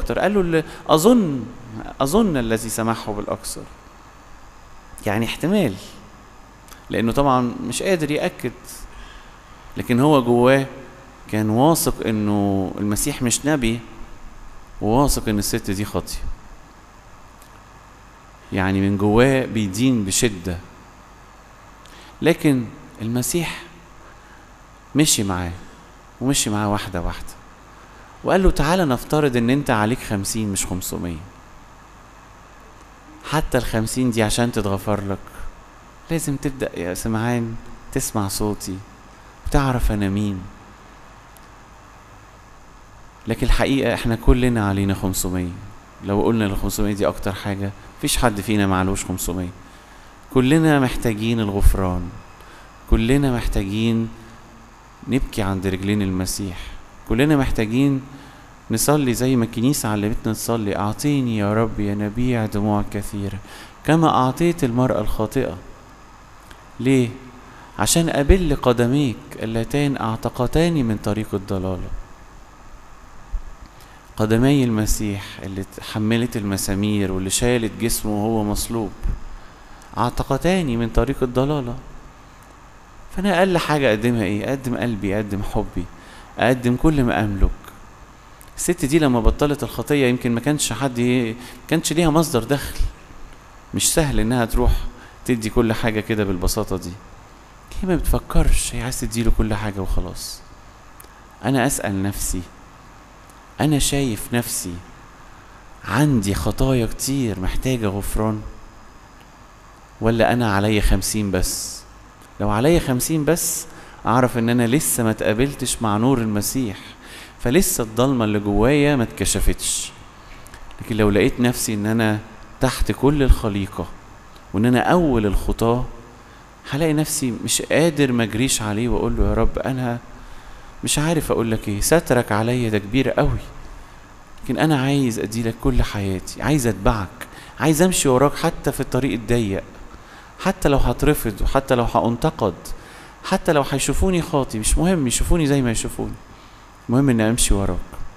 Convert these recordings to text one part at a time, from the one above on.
اكتر قال له اللي اظن اظن الذي سمحه بالاكثر يعني احتمال لانه طبعا مش قادر ياكد لكن هو جواه كان واثق انه المسيح مش نبي وواثق ان الست دي خاطيه يعني من جواه بيدين بشده لكن المسيح مشي معاه ومشي معاه واحدة واحدة وقال له تعالى نفترض ان انت عليك خمسين مش خمسمية حتى الخمسين دي عشان تتغفر لك لازم تبدأ يا سمعان تسمع صوتي وتعرف انا مين لكن الحقيقة احنا كلنا علينا خمسمية لو قلنا الخمسمية دي اكتر حاجة مفيش حد فينا معلوش خمسمية كلنا محتاجين الغفران كلنا محتاجين نبكي عند رجلين المسيح كلنا محتاجين نصلي زي ما الكنيسة علمتنا نصلي أعطيني يا رب يا نبيع دموع كثيرة كما أعطيت المرأة الخاطئة ليه؟ عشان أبل قدميك اللتان أعتقتاني من طريق الضلالة قدمي المسيح اللي حملت المسامير واللي شالت جسمه وهو مصلوب اعتقتاني من طريق الضلالة فأنا أقل حاجة أقدمها إيه؟ أقدم قلبي أقدم حبي أقدم كل ما أملك الست دي لما بطلت الخطية يمكن ما كانش حد ما كانش ليها مصدر دخل مش سهل إنها تروح تدي كل حاجة كده بالبساطة دي هي ما بتفكرش هي عايز تديله كل حاجة وخلاص أنا أسأل نفسي أنا شايف نفسي عندي خطايا كتير محتاجة غفران ولا أنا عليا خمسين بس لو عليا خمسين بس أعرف إن أنا لسه ما تقابلتش مع نور المسيح فلسه الضلمة اللي جوايا ما اتكشفتش لكن لو لقيت نفسي إن أنا تحت كل الخليقة وإن أنا أول الخطاة هلاقي نفسي مش قادر ما اجريش عليه واقول له يا رب انا مش عارف اقول لك ايه سترك عليا ده كبير قوي لكن انا عايز ادي لك كل حياتي عايز اتبعك عايز امشي وراك حتى في الطريق الضيق حتى لو هترفض وحتى لو هانتقد حتى لو هيشوفوني خاطي مش مهم يشوفوني زي ما يشوفوني المهم اني امشي وراك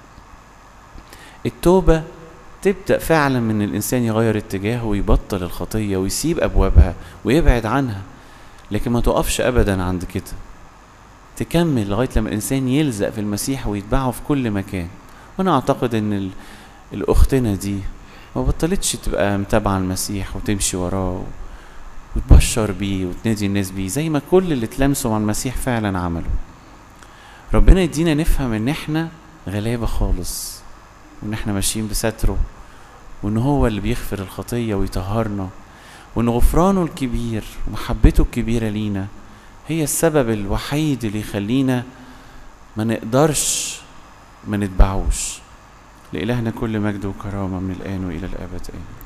التوبة تبدأ فعلا من الإنسان يغير اتجاهه ويبطل الخطية ويسيب أبوابها ويبعد عنها لكن ما تقفش أبدا عند كده تكمل لغاية لما الإنسان يلزق في المسيح ويتبعه في كل مكان وأنا أعتقد إن ال- الأختنا دي ما بطلتش تبقى متابعة المسيح وتمشي وراه وتبشر بيه وتنادي الناس بيه زي ما كل اللي اتلمسوا مع المسيح فعلا عملوا ربنا يدينا نفهم ان احنا غلابة خالص وان احنا ماشيين بستره وان هو اللي بيغفر الخطية ويطهرنا وان غفرانه الكبير ومحبته الكبيرة لينا هي السبب الوحيد اللي يخلينا ما نقدرش ما نتبعوش لإلهنا كل مجد وكرامة من الآن وإلى الأبد آمين